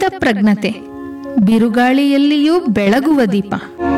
ಸ್ಥಿತಪ್ರಜ್ಞತೆ ಬಿರುಗಾಳಿಯಲ್ಲಿಯೂ ಬೆಳಗುವ ದೀಪ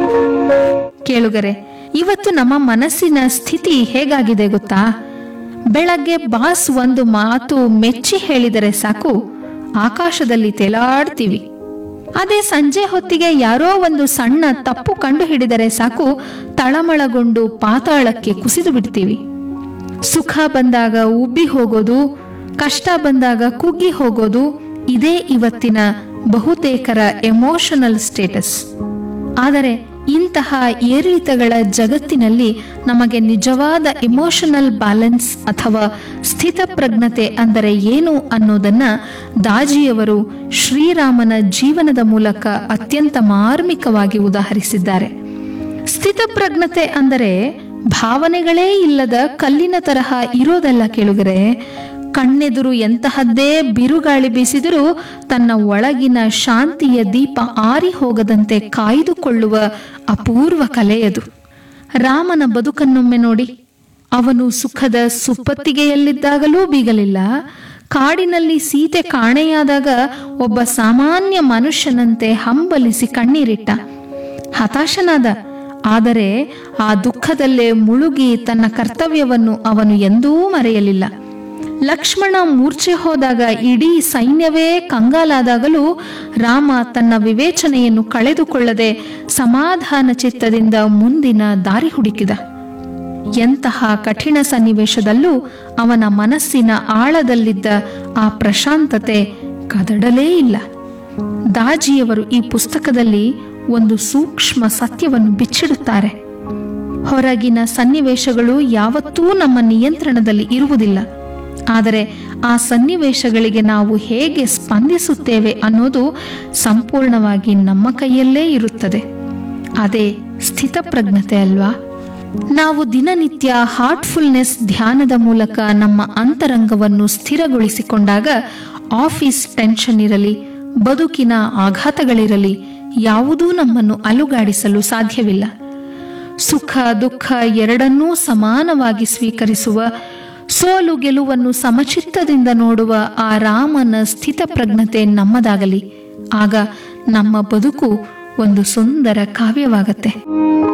ಕೇಳುಗರೆ ಇವತ್ತು ನಮ್ಮ ಮನಸ್ಸಿನ ಸ್ಥಿತಿ ಹೇಗಾಗಿದೆ ಗೊತ್ತಾ ಬೆಳಗ್ಗೆ ಬಾಸ್ ಒಂದು ಮಾತು ಮೆಚ್ಚಿ ಹೇಳಿದರೆ ಸಾಕು ಆಕಾಶದಲ್ಲಿ ತೇಲಾಡ್ತೀವಿ ಅದೇ ಸಂಜೆ ಹೊತ್ತಿಗೆ ಯಾರೋ ಒಂದು ಸಣ್ಣ ತಪ್ಪು ಕಂಡು ಹಿಡಿದರೆ ಸಾಕು ತಳಮಳಗೊಂಡು ಪಾತಾಳಕ್ಕೆ ಕುಸಿದು ಬಿಡ್ತೀವಿ ಸುಖ ಬಂದಾಗ ಉಬ್ಬಿ ಹೋಗೋದು ಕಷ್ಟ ಬಂದಾಗ ಕುಗ್ಗಿ ಹೋಗೋದು ಇದೇ ಇವತ್ತಿನ ಬಹುತೇಕರ ಎಮೋಷನಲ್ ಸ್ಟೇಟಸ್ ಆದರೆ ಇಂತಹ ಏರಿಳಿತಗಳ ಜಗತ್ತಿನಲ್ಲಿ ನಮಗೆ ನಿಜವಾದ ಇಮೋಷನಲ್ ಬ್ಯಾಲೆನ್ಸ್ ಅಥವಾ ಸ್ಥಿತಪ್ರಜ್ಞತೆ ಅಂದರೆ ಏನು ಅನ್ನೋದನ್ನ ದಾಜಿಯವರು ಶ್ರೀರಾಮನ ಜೀವನದ ಮೂಲಕ ಅತ್ಯಂತ ಮಾರ್ಮಿಕವಾಗಿ ಉದಾಹರಿಸಿದ್ದಾರೆ ಸ್ಥಿತಪ್ರಜ್ಞತೆ ಅಂದರೆ ಭಾವನೆಗಳೇ ಇಲ್ಲದ ಕಲ್ಲಿನ ತರಹ ಇರೋದಲ್ಲ ಕೇಳುಗರೆ ಕಣ್ಣೆದುರು ಎಂತಹದ್ದೇ ಬಿರುಗಾಳಿ ಬೀಸಿದರೂ ತನ್ನ ಒಳಗಿನ ಶಾಂತಿಯ ದೀಪ ಆರಿ ಹೋಗದಂತೆ ಕಾಯ್ದುಕೊಳ್ಳುವ ಅಪೂರ್ವ ಕಲೆಯದು ರಾಮನ ಬದುಕನ್ನೊಮ್ಮೆ ನೋಡಿ ಅವನು ಸುಖದ ಸುಪ್ಪತ್ತಿಗೆಯಲ್ಲಿದ್ದಾಗಲೂ ಬೀಗಲಿಲ್ಲ ಕಾಡಿನಲ್ಲಿ ಸೀತೆ ಕಾಣೆಯಾದಾಗ ಒಬ್ಬ ಸಾಮಾನ್ಯ ಮನುಷ್ಯನಂತೆ ಹಂಬಲಿಸಿ ಕಣ್ಣೀರಿಟ್ಟ ಹತಾಶನಾದ ಆದರೆ ಆ ದುಃಖದಲ್ಲೇ ಮುಳುಗಿ ತನ್ನ ಕರ್ತವ್ಯವನ್ನು ಅವನು ಎಂದೂ ಮರೆಯಲಿಲ್ಲ ಲಕ್ಷ್ಮಣ ಮೂರ್ಛೆ ಹೋದಾಗ ಇಡೀ ಸೈನ್ಯವೇ ಕಂಗಾಲಾದಾಗಲೂ ರಾಮ ತನ್ನ ವಿವೇಚನೆಯನ್ನು ಕಳೆದುಕೊಳ್ಳದೆ ಸಮಾಧಾನ ಚಿತ್ತದಿಂದ ಮುಂದಿನ ದಾರಿ ಹುಡುಕಿದ ಎಂತಹ ಕಠಿಣ ಸನ್ನಿವೇಶದಲ್ಲೂ ಅವನ ಮನಸ್ಸಿನ ಆಳದಲ್ಲಿದ್ದ ಆ ಪ್ರಶಾಂತತೆ ಕದಡಲೇ ಇಲ್ಲ ದಾಜಿಯವರು ಈ ಪುಸ್ತಕದಲ್ಲಿ ಒಂದು ಸೂಕ್ಷ್ಮ ಸತ್ಯವನ್ನು ಬಿಚ್ಚಿಡುತ್ತಾರೆ ಹೊರಗಿನ ಸನ್ನಿವೇಶಗಳು ಯಾವತ್ತೂ ನಮ್ಮ ನಿಯಂತ್ರಣದಲ್ಲಿ ಇರುವುದಿಲ್ಲ ಆದರೆ ಆ ಸನ್ನಿವೇಶಗಳಿಗೆ ನಾವು ಹೇಗೆ ಸ್ಪಂದಿಸುತ್ತೇವೆ ಅನ್ನೋದು ಸಂಪೂರ್ಣವಾಗಿ ನಮ್ಮ ಕೈಯಲ್ಲೇ ಇರುತ್ತದೆ ಅದೇ ಸ್ಥಿತಪ್ರಜ್ಞತೆ ಅಲ್ವಾ ನಾವು ದಿನನಿತ್ಯ ಹಾರ್ಟ್ಫುಲ್ನೆಸ್ ಧ್ಯಾನದ ಮೂಲಕ ನಮ್ಮ ಅಂತರಂಗವನ್ನು ಸ್ಥಿರಗೊಳಿಸಿಕೊಂಡಾಗ ಆಫೀಸ್ ಟೆನ್ಷನ್ ಇರಲಿ ಬದುಕಿನ ಆಘಾತಗಳಿರಲಿ ಯಾವುದೂ ನಮ್ಮನ್ನು ಅಲುಗಾಡಿಸಲು ಸಾಧ್ಯವಿಲ್ಲ ಸುಖ ದುಃಖ ಎರಡನ್ನೂ ಸಮಾನವಾಗಿ ಸ್ವೀಕರಿಸುವ ಸೋಲು ಗೆಲುವನ್ನು ಸಮಚಿತ್ತದಿಂದ ನೋಡುವ ಆ ರಾಮನ ಸ್ಥಿತಪ್ರಜ್ಞತೆ ನಮ್ಮದಾಗಲಿ ಆಗ ನಮ್ಮ ಬದುಕು ಒಂದು ಸುಂದರ ಕಾವ್ಯವಾಗತ್ತೆ